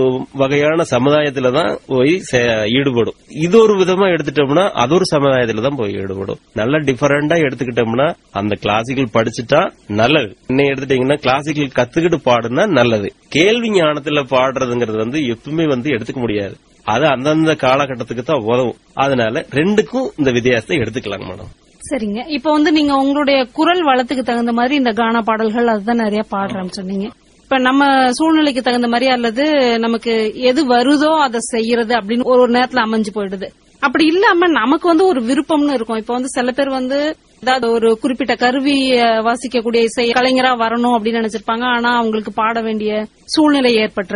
வகையான சமுதாயத்துல தான் போய் சே- ஈடுபடும் இது ஒரு விதமா எடுத்துட்டோம்னா அது ஒரு சமுதாயத்துல தான் போய் ஈடுபடும் நல்ல டிஃபரெண்டா எடுத்துக்கிட்டோம்னா அந்த கிளாசிக்கல் படிச்சுட்டா நல்லது இன்னும் எடுத்துட்டீங்கன்னா கிளாசிக்கல் கத்துக்கிட்டு பாடுனா நல்லது கேள்வி ஞானத்துல பாடுறதுங்கிறது வந்து எப்பவுமே வந்து எடுத்துக்க முடியாது அது அந்தந்த காலகட்டத்துக்கு தான் உதவும் அதனால ரெண்டுக்கும் இந்த வித்தியாசத்தை எடுத்துக்கலாங்க மேடம் சரிங்க இப்ப வந்து நீங்க உங்களுடைய குரல் வளத்துக்கு தகுந்த மாதிரி இந்த கானா பாடல்கள் அதுதான் நிறைய பாடுறேன்னு சொன்னீங்க இப்ப நம்ம சூழ்நிலைக்கு தகுந்த மாதிரி அல்லது நமக்கு எது வருதோ அதை செய்யறது அப்படின்னு ஒரு ஒரு நேரத்துல அமைஞ்சு போயிடுது அப்படி இல்லாம நமக்கு வந்து ஒரு விருப்பம்னு இருக்கும் இப்ப வந்து சில பேர் வந்து ஏதாவது ஒரு குறிப்பிட்ட கருவி அஹ், வாசிக்கக்கூடிய இசை கலைஞரா வரணும் அப்படின்னு நினைச்சிருப்பாங்க ஆனா அவங்களுக்கு பாட வேண்டிய சூழ்நிலை ஏற்பட்டிருக்கலாம்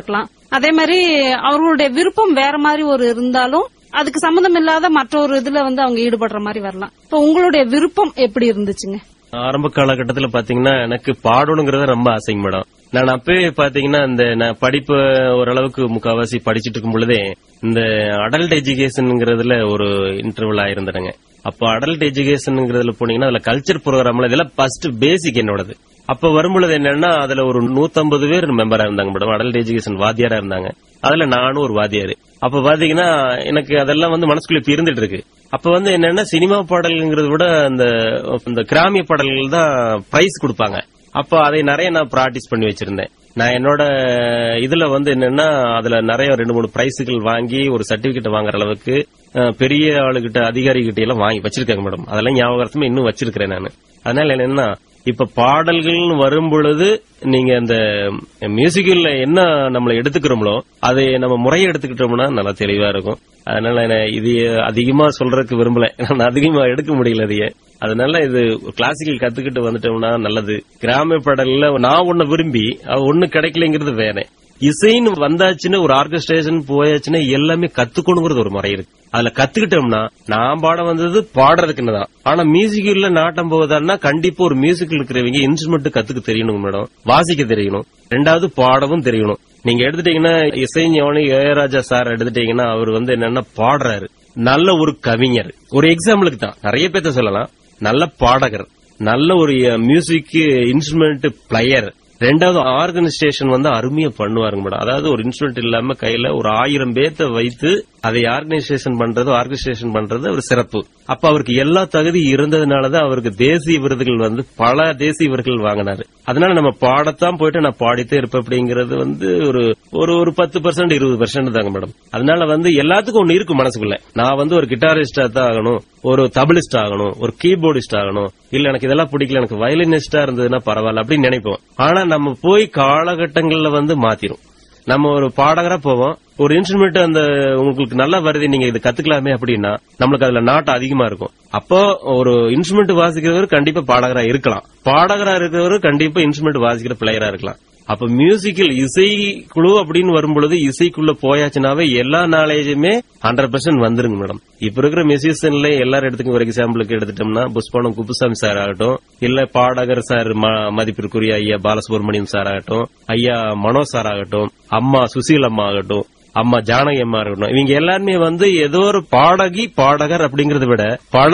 அதே மாதிரி அவர்களுடைய விருப்பம் வேற மாதிரி ஒரு இருந்தாலும் அதுக்கு சம்பந்தம் இல்லாத மற்றொரு இதுல வந்து அவங்க ஈடுபடுற மாதிரி வரலாம் இப்ப உங்களுடைய விருப்பம் எப்படி இருந்துச்சுங்க ஆரம்ப காலகட்டத்துல பாத்தீங்கன்னா எனக்கு பாடணுங்கிறத ரொம்ப ஆசைங்க மேடம் நான் அப்பவே பாத்தீங்கன்னா இந்த நான் படிப்பு ஓரளவுக்கு முக்காவாசி படிச்சிட்டு இருக்கும் பொழுதே இந்த அடல்ட் எஜுகேஷன்ங்கிறதுல ஒரு இன்டர்வல் ஆயிருந்தேங்க அப்போ அடல்ட் எஜுகேஷன்ங்கிறதுல போனீங்கன்னா அதுல கல்ச்சர் ப்ரோக்ராம்ல இதெல்லாம் ஃபர்ஸ்ட் பேசிக் என்னோடது அப்ப வரும்பொழுது என்னன்னா அதுல ஒரு 150 பேர் மெம்பரா இருந்தாங்க மேடம் அடல்ட் எஜுகேஷன் வாத்தியாரா இருந்தாங்க அதுல நானும் ஒரு வாத்தியாரு அப்ப பாத்தீங்கன்னா எனக்கு அதெல்லாம் வந்து மனசுக்குள்ள இப்ப இருந்துட்டு இருக்கு அப்ப வந்து என்னன்னா சினிமா பாடல்ங்கிறத விட அந்த இந்த கிராமிய பாடல்கள் தான் பிரைஸ் கொடுப்பாங்க அப்ப அதை நிறைய நான் பிராக்டிஸ் பண்ணி வச்சிருந்தேன் நான் என்னோட இதுல வந்து என்னன்னா அதுல நிறைய ரெண்டு மூணு பிரைஸுகள் வாங்கி ஒரு சர்டிபிகேட் வாங்குற அளவுக்கு அஹ், பெரிய ஆளுகிட்ட அதிகாரி கிட்ட எல்லாம் வாங்கி வச்சிருக்காங்க மேடம் அதெல்லாம் ஞாபகமே இன்னும் வச்சிருக்கிறேன் நான் அதனால என்னன்னா இப்ப பாடல்கள்னு வரும் பொழுது நீங்க அந்த மியூசிக்கல்ல என்ன நம்மள எடுத்துக்கிறோமோ அதை நம்ம முறையை எடுத்துக்கிட்டோம்னா நல்லா தெளிவா இருக்கும் அதனால நான் இது அதிகமா சொல்றதுக்கு விரும்பல நான் அதிகமா எடுக்க முடியல அதையே அதனால இது கிளாசிக்கல் கத்துக்கிட்டு வந்துட்டோம்னா நல்லது கிராம பாடல்ல நான் ஒண்ணு விரும்பி அது ஒண்ணு கிடைக்கலைங்கிறது வேற இசைன்னு வந்தாச்சுன்னு ஒரு ஆர்கஸ்ட்ரேஷன் போயாச்சுன்னா எல்லாமே கத்துக்கணுங்கிறது ஒரு முறை இருக்கு அதுல கத்துக்கிட்டோம்னா நான் பாட வந்தது பாடுறதுக்குன்னு தான் ஆனா மியூசிக்கல்ல நாட்டம் போவதான்னா கண்டிப்பா ஒரு மியூசிக்கல் இருக்கிறவங்க இன்ஸ்ட்ருமெண்ட் கத்துக்க தெரியணும் மேடம் வாசிக்க தெரியணும் ரெண்டாவது பாடவும் தெரியணும் நீங்க எடுத்துட்டீங்கன்னா இசைஞானி இளையராஜா சார் எடுத்துட்டீங்கன்னா அவர் வந்து என்னன்னா பாடுறாரு நல்ல ஒரு கவிஞர் ஒரு எக்ஸாம்பிளுக்கு தான் நிறைய பேர்த்த சொல்லலாம் நல்ல பாடகர் நல்ல ஒரு மியூசிக் இன்ஸ்ட்ருமெண்ட் பிளேயர் ரெண்டாவது ஆர்கனைசேஷன் வந்து அருமையா பண்ணுவாருங்க மேடம் அதாவது ஒரு இன்ஸ்ட்ருமெண்ட் இல்லாம கையில ஒரு ஆயிரம் பேர்த்த வைத்து அதை ஆர்கனைசேஷன் பண்றது ஆர்கனைசேஷன் பண்றது ஒரு சிறப்பு அப்ப அவருக்கு எல்லா தகுதி இருந்ததுனாலதான் அவருக்கு தேசிய விருதுகள் வந்து பல தேசிய விருதுகள் வாங்கினாரு அதனால நம்ம பாடத்தான் போயிட்டு நான் பாடித்தே இருப்பேன் அப்படிங்கறது வந்து ஒரு ஒரு ஒரு பத்து பர்சன்ட் இருபது பர்சன்ட் தாங்க மேடம் அதனால வந்து எல்லாத்துக்கும் ஒண்ணு இருக்கு மனசுக்குள்ள நான் வந்து ஒரு கிட்டாரிஸ்டா தான் ஆகணும் ஒரு தபிலிஸ்ட் ஆகணும் ஒரு கீபோர்டிஸ்ட் ஆகணும் இல்ல எனக்கு இதெல்லாம் பிடிக்கல எனக்கு வயலினிஸ்டா இருந்ததுன்னா பரவாயில்ல அப்படின்னு நினைப்போம் ஆனா நம்ம போய் காலகட்டங்கள்ல வந்து மாத்திரும் நம்ம ஒரு பாடகரா போவோம் ஒரு இன்ஸ்ட்ருமெண்ட் அந்த உங்களுக்கு நல்லா வருது நீங்க இது கத்துக்கலாமே அப்படின்னா நம்மளுக்கு அதுல நாட்டம் அதிகமா இருக்கும் அப்போ ஒரு இன்ஸ்ட்ருமெண்ட் வாசிக்கிறவர் கண்டிப்பா பாடகரா இருக்கலாம் பாடகரா இருக்கிறவர் கண்டிப்பா இன்ஸ்ட்ருமெண்ட் வாசிக்கிற பிளேயரா இருக்கலாம் அப்ப மியூசிக்கல் இசை குழு அப்படின்னு வரும்பொழுது இசைக்குள்ள போயாச்சுனாவே எல்லா நாலேஜுமே ஹண்ட்ரட் பர்சன்ட் வந்துருங்க மேடம் இப்ப இருக்கிற மியூசிஷியன்ல எல்லாரும் எடுத்துக்க ஒரு எக்ஸாம்பிளுக்கு எடுத்துட்டோம்னா புஷ்பனம் குப்புசாமி சார் ஆகட்டும் இல்ல பாடகர் சார் ம- மதிப்பிற்குரிய ஐயா பாலசுப்ரமணியம் சார் ஆகட்டும் ஐயா மனோ சார் ஆகட்டும் அம்மா சுசீல் அம்மா ஆகட்டும் அம்மா ஜானகி அம்மா இருக்கட்டும் இவங்க எல்லாருமே வந்து ஏதோ ஒரு பாடகி பாடகர் அப்படிங்கறத விட பல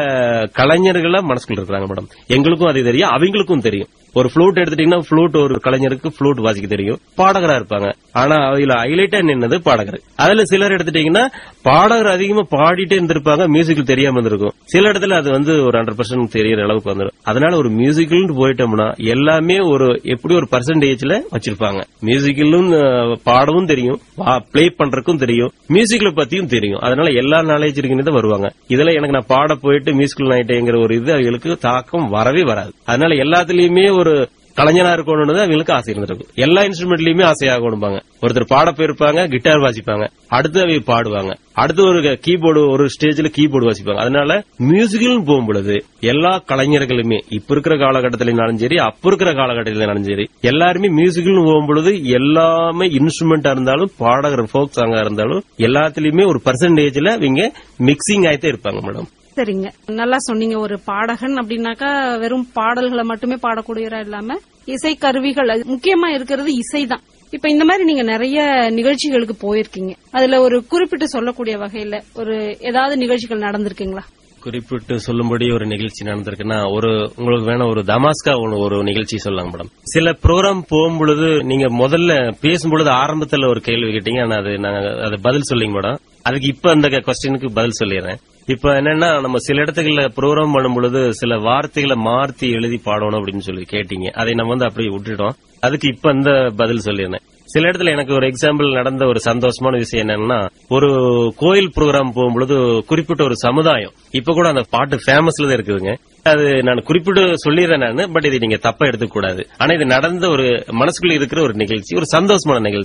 கலைஞர்களை மனசுக்குள்ள இருக்கிறாங்க மேடம் எங்களுக்கும் அது தெரியும் அவங்களுக்கும் தெரியும் ஒரு ஃப்ளூட் எடுத்துட்டீங்கன்னா ஃப்ளூட் ஒரு கலைஞருக்கு ஃப்ளூட் வாசிக்க தெரியும் பாடகரா இருப்பாங்க ஆனா அதுல ஹைலைட்டா நின்னது பாடகர் அதுல சிலர் எடுத்துட்டீங்கன்னா பாடகர் அதிகமா பாடிட்டே இருந்திருப்பாங்க மியூசிக்கல் தெரியாம இருந்திருக்கும் சில இடத்துல அது வந்து ஒரு ஹண்ட்ரட் பர்சன்ட் தெரியற அளவுக்கு வந்துடும் அதனால ஒரு மியூசிக்கல்னு போயிட்டோம்னா எல்லாமே ஒரு எப்படி ஒரு பர்சன்டேஜ்ல வச்சிருப்பாங்க மியூசிக்கலும் அஹ், பாடவும் தெரியும் பிளே பண்றதுக்கும் தெரியும் மியூசிக்கல பத்தியும் தெரியும் அதனால எல்லா நாலேஜ் இருக்குன்னு வருவாங்க இதுல எனக்கு நான் பாட போயிட்டு மியூசிக்கல் நைட்டுங்கிற ஒரு இது அவங்களுக்கு தாக்கம் வரவே வராது அதனால எல்லாத்துலயுமே ஒரு கலைஞனா இருக்கணும்னு தான் அவங்களுக்கு ஆசை இருந்திருக்கும் எல்லா இன்ஸ்ட்ருமெண்ட்லயுமே ஆசையாகணும்பாங்க ஒருத்தர் பாட போயிருப்பாங்க கிட்டார் வாசிப்பாங்க அடுத்து அவங்க பாடுவாங்க அடுத்து ஒரு கீபோர்டு ஒரு ஸ்டேஜ்ல கீபோர்டு வாசிப்பாங்க அதனால மியூசிக்கல்னு போகும்பொழுது எல்லா கலைஞர்களுமே இப்ப இருக்கிற காலகட்டத்திலும் சரி அப்ப இருக்கிற காலகட்டத்திலும் சரி எல்லாருமே மியூசிக்கல்னு போகும்பொழுது எல்லாமே இன்ஸ்ட்ருமெண்டா இருந்தாலும் பாடகர் ஃபோக் சாங்கா இருந்தாலும் எல்லாத்துலயுமே ஒரு பர்சன்டேஜ்ல இவங்க மிக்சிங் ஆயிட்டே இருப்பாங்க மேடம் சரிங்க நல்லா சொன்னீங்க ஒரு பாடகன் அப்படின்னாக்கா வெறும் பாடல்களை மட்டுமே பாடக்கூடியவரா இல்லாம இசை கருவிகள் அது முக்கியமா இருக்கிறது இசைதான் இப்ப இந்த மாதிரி நீங்க நிறைய நிகழ்ச்சிகளுக்கு போயிருக்கீங்க அதுல ஒரு குறிப்பிட்டு சொல்லக்கூடிய வகையில ஒரு ஏதாவது நிகழ்ச்சிகள் நடந்திருக்கீங்களா குறிப்பிட்டு சொல்லும்படி ஒரு நிகழ்ச்சி நடந்திருக்குன்னா ஒரு உங்களுக்கு வேணா ஒரு தமாஸ்கா ஒண்ணு ஒரு நிகழ்ச்சி சொல்லலாம் மேடம் சில ப்ரோக்ராம் போகும்பொழுது நீங்க முதல்ல பேசும்பொழுது ஆரம்பத்துல ஒரு கேள்வி கேட்டீங்க ஆனா அது நாங்க அது பதில் சொல்லிங்க மேடம் அதுக்கு இப்ப அந்த கொஸ்டினுக்கு பதில் சொல்லிடுறேன் இப்ப என்னன்னா நம்ம சில இடத்துகள்ல ப்ரோக்ராம் பண்ணும் பொழுது சில வார்த்தைகளை மாத்தி எழுதி பாடணும் அப்படின்னு சொல்லி கேட்டீங்க அதை நம்ம வந்து அப்படியே விட்டுட்டோம் அதுக்கு இப்ப அந்த பதில் சொல்லிடுறேன் சில இடத்துல எனக்கு ஒரு எக்ஸாம்பிள் நடந்த ஒரு சந்தோஷமான விஷயம் என்னன்னா ஒரு கோயில் ப்ரோக்ராம் போகும்பொழுது குறிப்பிட்ட ஒரு சமுதாயம் இப்ப கூட அந்த பாட்டு ஃபேமஸ்ல தான் இருக்குதுங்க அது நான் குறிப்பிட்டு சொல்லிடுறேன் நான் பட் இது நீங்க தப்பா எடுத்துக்க கூடாது ஆனா இது நடந்த ஒரு மனசுக்குள்ள இருக்கிற ஒரு நிகழ்ச்சி ஒரு சந்தோஷமான நிகழ்ச்சி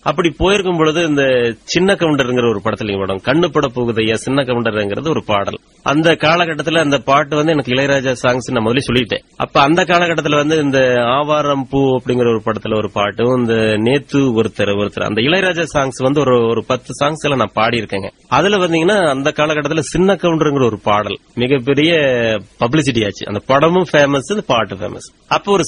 அப்படி போயிருக்கும் பொழுது இந்த சின்ன கவுண்டருங்கிற ஒரு படத்துல மேடம் கண்ணு பட போகுதையா சின்ன கவுண்டருங்கிறது ஒரு பாடல் அந்த காலகட்டத்துல அந்த பாட்டு வந்து எனக்கு இளையராஜா சாங்ஸ் நான் முதல்ல சொல்லிட்டேன் அப்ப அந்த காலகட்டத்துல வந்து இந்த ஆவாரம் பூ அப்படிங்கிற ஒரு படத்துல ஒரு பாட்டும் இந்த நேத்து ஒருத்தர் ஒருத்தர் அந்த இளையராஜா சாங்ஸ் வந்து ஒரு ஒரு பத்து சாங்ஸ் எல்லாம் நான் பாடி இருக்கேங்க அதுல வந்தீங்கன்னா அந்த காலகட்டத்துல சின்ன கவுண்டருங்கிற ஒரு பாடல் மிகப்பெரிய பப்ளிசிட்டி ஆச்சு அந்த படமும் ஃபேமஸ் இந்த பாட்டு ஃபேமஸ் அப்போ ஒரு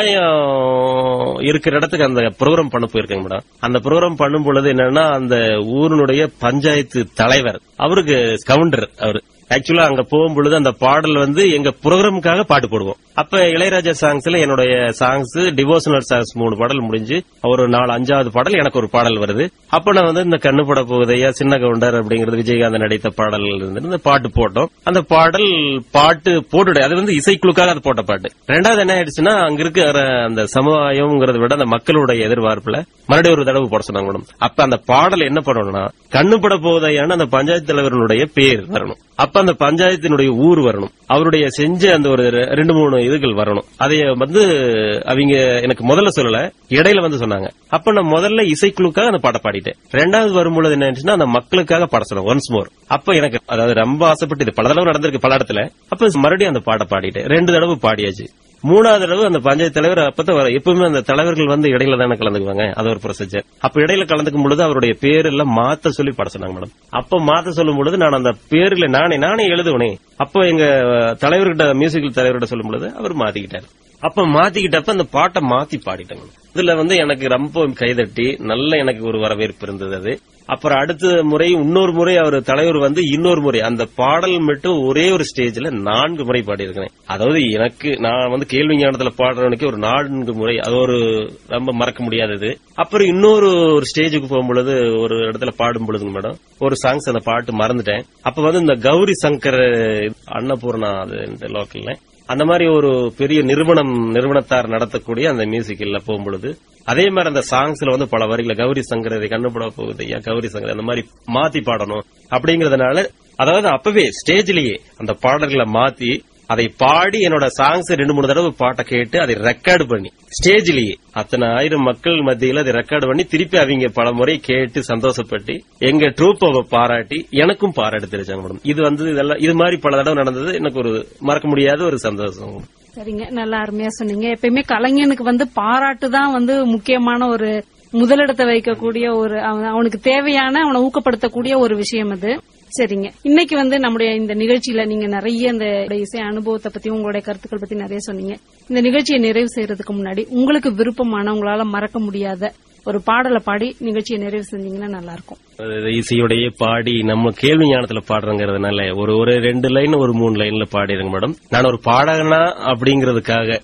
சமுதாயம் இருக்கிற இடத்துக்கு அந்த ப்ரோக்ராம் பண்ண போயிருக்கேங்க மேடம் அந்த ப்ரோக்ராம் பண்ணும் பொழுது என்னன்னா அந்த ஊரினுடைய பஞ்சாயத்து தலைவர் அவருக்கு கவுண்டர் அவரு ஆக்சுவலா அங்க போகும்பொழுது அந்த பாடல் வந்து எங்க ப்ரோக்ராமுக்காக பாட்டு போடுவோம் அப்ப இளையராஜா சாங்ஸ்ல என்னுடைய சாங்ஸ் டிவோஷனல் சாங்ஸ் மூணு பாடல் முடிஞ்சு ஒரு நாலு அஞ்சாவது பாடல் எனக்கு ஒரு பாடல் வருது அப்ப நான் வந்து இந்த கண்ணு பட போகுதையா சின்ன கவுண்டர் அப்படிங்கிறது விஜயகாந்த் நடித்த பாடல் இருந்து இந்த பாட்டு போட்டோம் அந்த பாடல் பாட்டு போட்டுடு அது வந்து இசைக்குழுக்காக அது போட்ட பாட்டு ரெண்டாவது என்ன ஆயிடுச்சுன்னா அங்க இருக்கிற அந்த சமுதாயம்ங்கிறத விட அந்த மக்களுடைய எதிர்பார்ப்புல மறுபடியும் ஒரு தடவை போட சொன்னாங்க மேடம் அப்ப அந்த பாடல் என்ன பண்ணணும்னா கண்ணு பட போகுதையான அந்த பஞ்சாயத்து தலைவருடைய பேர் வரணும் அப்ப அந்த பஞ்சாயத்தினுடைய ஊர் வரணும் அவருடைய செஞ்ச அந்த ஒரு ரெ- ரெண்டு மூணு இதுகள் வரணும் அதைய வந்து அவங்க எனக்கு முதல்ல சொல்லல இடையில வந்து சொன்னாங்க அப்ப நான் முதல்ல இசைக்குழுக்காக அந்த பாட்டை பாடிட்டேன் ரெண்டாவது வரும்பொழுது என்ன ஆயிடுச்சுன்னா அந்த மக்களுக்காக பாட சொன்னேன் ஒன்ஸ் மோர் அப்ப எனக்கு அதாவது ரொம்ப ஆசைப்பட்டு இது பல தடவை நடந்திருக்கு பல இடத்துல அப்ப மறுபடியும் அந்த பாட்டை பாடிட்டேன் ரெண்டு தடவை பாடியாச்சு மூணாவது தடவை அந்த பஞ்சாயத்து தலைவர் அப்பதான் வர எப்பவுமே அந்த தலைவர்கள் வந்து இடையில தானே கலந்துக்குவாங்க அது ஒரு ப்ரொசீஜர் அப்ப இடையில கலந்துக்கும் பொழுது அவருடைய பேர் எல்லாம் மாத்த சொல்லி பாட சொன்னாங்க மேடம் அப்ப மாத்த சொல்லும் பொழுது நான் அந்த பேர்ல நானே நானே எழுதுவனே அப்ப எங்க தலைவர்கிட்ட மியூசிக்கல் தலைவர்கிட்ட சொல்லும் பொழுது அவர் மாத்திக்கிட்டாரு அப்ப மாத்திக்கிட்டப்ப அந்த பாட்டை மாத்தி பாடிட்டாங்க இதுல வந்து எனக்கு ரொம்ப கைதட்டி நல்ல எனக்கு ஒரு வரவேற்பு இருந்தது அது அப்புறம் அடுத்த முறை இன்னொரு முறை அவர் தலைவர் வந்து இன்னொரு முறை அந்த பாடல் மட்டும் ஒரே ஒரு ஸ்டேஜ்ல நான்கு முறை பாடியிருக்கிறேன் அதாவது எனக்கு நான் வந்து கேள்வி ஞானத்துல பாடுறவனுக்கு ஒரு நான்கு முறை அது ஒரு ரொம்ப மறக்க முடியாதது அப்புறம் இன்னொரு ஒரு ஸ்டேஜுக்கு போகும்பொழுது ஒரு இடத்துல பாடும் பொழுதுங்க மேடம் ஒரு சாங்ஸ் அந்த பாட்டு மறந்துட்டேன் அப்ப வந்து இந்த கௌரி சங்கர் அன்னபூர்ணா அது இந்த லோக்கல்ல அந்த மாதிரி ஒரு பெரிய நிறுவனம் நிறுவனத்தார் நடத்தக்கூடிய அந்த மியூசிக்கல்ல போகும்பொழுது அதே மாதிரி அந்த சாங்ஸ்ல வந்து பல வரிகளை கௌரி சங்கர் இதை கண்ணுபட போகுது ஐயா கௌரி சங்கர் அந்த மாதிரி மாத்தி பாடணும் அப்படிங்கறதுனால அதாவது அப்பவே ஸ்டேஜ்லயே அந்த பாடல்களை மாத்தி அதை பாடி என்னோட சாங்ஸ் ரெண்டு மூணு தடவை பாட்டை கேட்டு அதை ரெக்கார்டு பண்ணி ஸ்டேஜ்லயே அத்தனை ஆயிரம் மக்கள் மத்தியில அதை ரெக்கார்டு பண்ணி திருப்பி அவங்க பல முறை கேட்டு சந்தோஷப்பட்டு எங்க ட்ரூப்பை பாராட்டி எனக்கும் பாராட்டு தெரிவிச்சாங்க மேடம் இது வந்து இதெல்லாம் இது மாதிரி பல தடவை நடந்தது எனக்கு ஒரு மறக்க முடியாத ஒரு சந்தோஷம் சரிங்க நல்லா அருமையா சொன்னீங்க எப்பயுமே கலைஞனுக்கு வந்து பாராட்டு தான் வந்து முக்கியமான ஒரு முதலிடத்தை வைக்கக்கூடிய ஒரு அவன் அவனுக்கு தேவையான அவனை ஊக்கப்படுத்தக்கூடிய ஒரு விஷயம் அது சரிங்க இன்னைக்கு வந்து நம்முடைய இந்த நிகழ்ச்சியில நீங்க நிறைய இந்த இசை அனுபவத்தை பத்தி உங்களுடைய கருத்துக்கள் பத்தி நிறைய சொன்னீங்க இந்த நிகழ்ச்சியை நிறைவு செய்யறதுக்கு முன்னாடி உங்களுக்கு விருப்பமான உங்களால மறக்க முடியாத ஒரு பாடலை பாடி நிகழ்ச்சியை நிறைவு செஞ்சீங்கன்னா நல்லா இருக்கும் அது இசையோடயே பாடி நம்ம கேள்வி ஞானத்துல பாடுறங்கிறதுனால ஒரு ஒரு ரெண்டு லைன் ஒரு மூணு லைன்ல பாடிடுங்க மேடம் நான் ஒரு பாடகனா அப்படிங்கறதுக்காக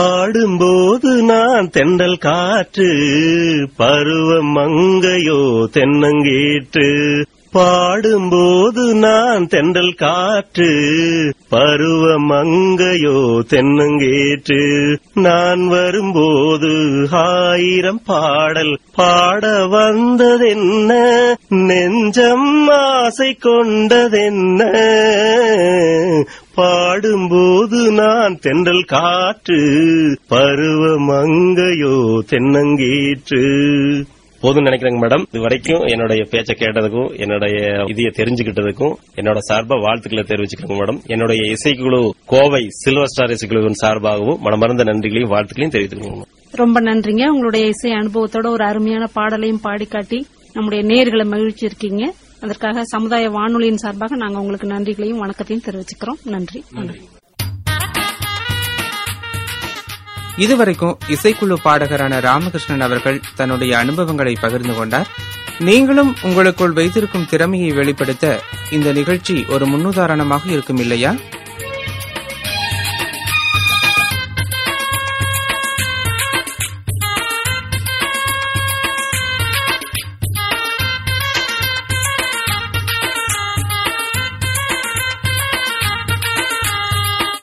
பாடும்போது நான் தென்றல் காற்று பருவ மங்கையோ தென்னங்கீற்று பாடும்போது நான் தென்றல் காற்று பருவ மங்கையோ தென்னங்கேற்று நான் வரும்போது ஆயிரம் பாடல் பாட வந்ததென்ன நெஞ்சம் ஆசை கொண்டதென்ன பாடும்போது நான் தென்றல் காற்று பருவ மங்கையோ தென்னங்கீற்று போதும் நினைக்கிறேங்க மேடம் இது வரைக்கும் என்னுடைய பேச்ச கேட்டதுக்கும் என்னுடைய இதைய தெரிஞ்சுக்கிட்டதுக்கும் என்னோட சார்பா வாழ்த்துக்களை தெரிவிச்சுக்கிறேங்க மேடம் என்னுடைய இசைக்குழு கோவை சில்வர் ஸ்டார் இசைக்குழுவின் சார்பாகவும் மனமறந்த நன்றிகளையும் வாழ்த்துக்களையும் தெரிவித்துக்கோங்க ரொம்ப நன்றிங்க உங்களுடைய இசை அனுபவத்தோட ஒரு அருமையான பாடலையும் பாடி காட்டி நம்முடைய நேர்களை மகிழ்ச்சி இருக்கீங்க அதற்காக சமுதாய வானொலியின் சார்பாக நாங்க உங்களுக்கு நன்றிகளையும் வணக்கத்தையும் தெரிவிச்சுக்கிறோம் நன்றி நன்றி இதுவரைக்கும் இசைக்குழு பாடகரான ராமகிருஷ்ணன் அவர்கள் தன்னுடைய அனுபவங்களை பகிர்ந்து கொண்டார் நீங்களும் உங்களுக்குள் வைத்திருக்கும் திறமையை வெளிப்படுத்த இந்த நிகழ்ச்சி ஒரு முன்னுதாரணமாக இருக்கும் இல்லையா